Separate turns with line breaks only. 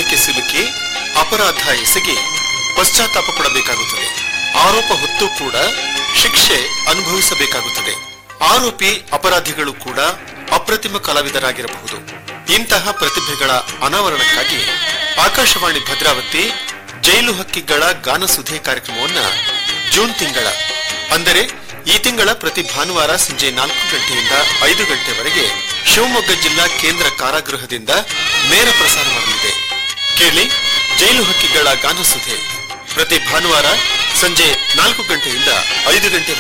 ಜಾಲಕ್ಕೆ ಸಿಲುಕಿ ಅಪರಾಧ ಎಸಗಿ ಪಶ್ಚಾತ್ತಾಪ ಪಡಬೇಕಾಗುತ್ತದೆ ಆರೋಪ ಹೊತ್ತು ಕೂಡ ಶಿಕ್ಷೆ ಅನುಭವಿಸಬೇಕಾಗುತ್ತದೆ ಆರೋಪಿ ಅಪರಾಧಿಗಳು ಕೂಡ ಅಪ್ರತಿಮ ಕಲಾವಿದರಾಗಿರಬಹುದು ಇಂತಹ ಪ್ರತಿಭೆಗಳ ಅನಾವರಣಕ್ಕಾಗಿ ಆಕಾಶವಾಣಿ ಭದ್ರಾವತಿ ಜೈಲು ಹಕ್ಕಿಗಳ ಗಾನಸುಧೆ ಕಾರ್ಯಕ್ರಮವನ್ನ ಜೂನ್ ತಿಂಗಳ ಅಂದರೆ ಈ ತಿಂಗಳ ಪ್ರತಿ ಭಾನುವಾರ ಸಂಜೆ ನಾಲ್ಕು ಗಂಟೆಯಿಂದ ಐದು ಗಂಟೆವರೆಗೆ ಶಿವಮೊಗ್ಗ ಜಿಲ್ಲಾ ಕೇಂದ್ರ ಕಾರಾಗೃಹದಿಂದ ನೇರ ಪ್ರಸಾರ ಮಾಡಲಿದೆ ಕೇಳಿ ಜೈಲು ಹಕ್ಕಿಗಳ ಗಾನಸುಧೆ ಪ್ರತಿ ಭಾನುವಾರ ಸಂಜೆ ನಾಲ್ಕು ಗಂಟೆಯಿಂದ ಐದು ಗಂಟೆ